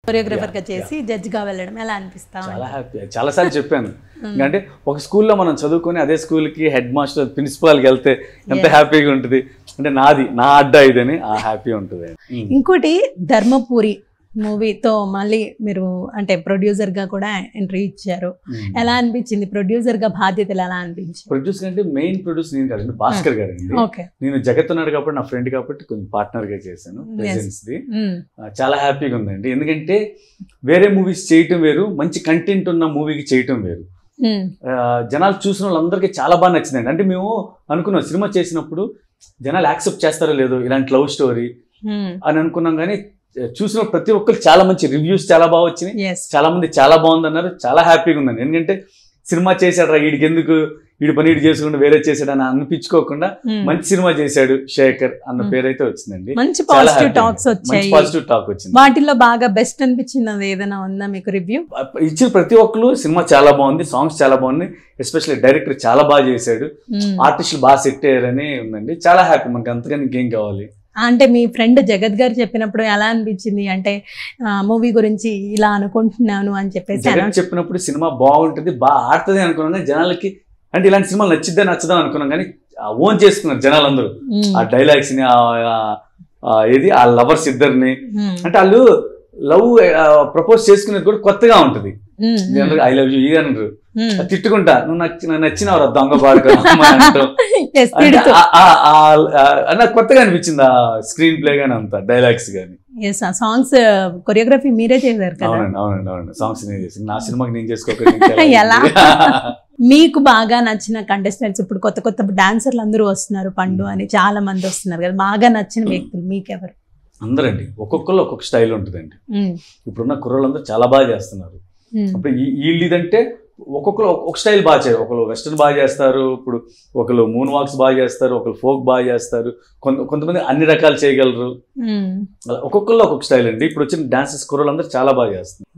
Choreographer గా చేసి judge గా వెళ్ళడం ఎలా అనిపిస్తా చాలా హ్యాపీ చాలా సార్లు చెప్పాను ఎందుకంటే ఒక స్కూల్లో మనం చదువుకొని అదే స్కూల్కి హెడ్ మాస్టర్ ప్రిన్సిపాల్కి వెళ్తే ఎంత హ్యాపీగా ఉంటుంది అంటే నాది నా అడ్డా ఇదని ఆ హ్యాపీ ఉంటుంది ఇంకోటి ధర్మపురి మూవీతో మళ్ళీ మీరు అంటే ప్రొడ్యూసర్ గా కూడా ఎంట్రీ ఇచ్చారు ఎలా అనిపించింది ప్రొడ్యూసర్ గా బాధ్యతలు ఎలా అనిపించింది ప్రొడ్యూసర్ అంటే మెయిన్ ప్రొడ్యూసర్ నేను కాదండి భాస్కర్ గారు అండి ఓకే నేను జగత్ ఉన్నాడు కాబట్టి నా ఫ్రెండ్ కాబట్టి కొంచెం partner గా చేశాను Yes. ప్రెజెన్స్ ది ఆ, చాలా హ్యాపీగా ఉందండి ఎందుకంటే వేరే మూవీస్ చేయటం వేరు మంచి కంటెంట్ ఉన్న మూవీకి చేయటం వేరు ఆ, జనాలు చూసిన వాళ్ళందరికీ చాలా బాగా నచ్చిందండి అంటే మేము అనుకున్నాం సినిమా చేసినప్పుడు జనాలు యాక్సెప్ట్ చేస్తారో లేదో ఇలాంటి లవ్ స్టోరీ అని అనుకున్నాం కానీ చూసిన ప్రతి ఒక్కరు చాలా మంచి రివ్యూస్ చాలా బాగా వచ్చినాయి ఎస్ చాలా మంది చాలా బాగుంది అన్నారు చాలా హ్యాపీగా ఉందండి ఎందుకంటే సినిమా చేశాడు రా వీడికి ఎందుకు వీడి పని వీడు చేసుకుంటూ వేరే చేశాడు అని అనిపించుకోకుండా మంచి సినిమా చేశాడు శేఖర్ అన్న Hmm. పేరైతే వచ్చిందండి మంచి చాలా పాజిటివ్ happy. టాక్స్ మంచి వచ్చాయి పాజిటివ్ టాక్ వచ్చింది వాటిల్లో బాగా బెస్ట్ అనిపించినది ఏదైనా ఉందా మీకు రివ్యూ ఇచ్చిన ప్రతి ఒక్కరు సినిమా చాలా బాగుంది సాంగ్స్ చాలా బాగున్నాయి ఎస్పెషల్లీ డైరెక్టర్ చాలా బాగా చేశాడు ఆర్టిస్టులు బాగా సెట్ అయ్యారని ఉందండి చాలా హ్యాపీ మనకి అంతగా ఇంకేం కావాలి అంటే మీ ఫ్రెండ్ జగత్ గారు చెప్పినప్పుడు ఎలా అనిపించింది అంటే మూవీ గురించి ఇలా అనుకుంటున్నాను అని చెప్పేసి జగన్ చెప్పినప్పుడు సినిమా బాగుంటుంది బాగా ఆడుతుంది అనుకున్నాం కానీ జనాలకి అంటే ఇలాంటి సినిమాలు నచ్చిద్దా నచ్చదా అనుకున్నాం కానీ ఓన్ చేసుకున్నారు జనాలందరూ ఉమ్, ఆ డైలాగ్స్ ని ఆ- ఆ- ఆ ఏది ఆ లవర్స్ ఇద్దరిని ఉమ్, అంటే వాళ్ళు లవ్ ప్రపోజ్ చేసుకునేది కూడా కొత్తగా ఉంటది um, um, I love you ఇది అనరు ఉమ్. అది తిట్టుకుంటా నువ్వు నచ్చి నాకు నచ్చినవరా దొంగ పాడుకో Yes, తిడుతూ. నాకు కొత్తగా అనిపించింది ఆ స్క్రీన్ ప్లే గానీ అంత డైలాగ్స్ గానీ ఎస్ ఆ సాంగ్స్ కొరియోగ్రఫీ మీరే చేశారు కదా అవునండి అవునండి అవునండి సాంగ్స్ నేను చేసి నా సినిమాకి నేను చేసుకోక ఎలా? మీకు బాగా నచ్చిన కంటెస్టెంట్స్ ఇప్పుడు కొత్త కొత్త డాన్సర్లు అందరూ వస్తున్నారు పండు అని చాలా మంది వస్తున్నారు కదా బాగా నచ్చిన వ్యక్తులు మీకెవరు అందరండి ఒక్కొక్కరు ఒక్కొక్క స్టైల్ ఉంటుందండి ఉమ్, ఇప్పుడున్న కుర్రోళ్ళందరూ చాలా బాగా చేస్తున్నారు ఉమ్, ఇప్పుడు ఈ- వీళ్ళు ఇదంటే ఒక్కొక్కరు ఒక స్టైల్ బాగా చేయరు ఒకరు వెస్ట్రన్ బాగా చేస్తారు ఇప్పుడు ఒకరు మూన్ వాక్స్ బాగా చేస్తారు ఒకరు ఫోక్ బాగా చేస్తారు కొంత కొంతమంది అన్ని రకాలు చేయగలరు ఉమ్. అలా ఒక్కొక్కరు ఒక్కొక్క స్టైల్ అండి ఇప్పుడు వచ్చిన డాన్సెస్ కుర్రోళ్ళందరూ చాలా బాగా చేస్తున్నారు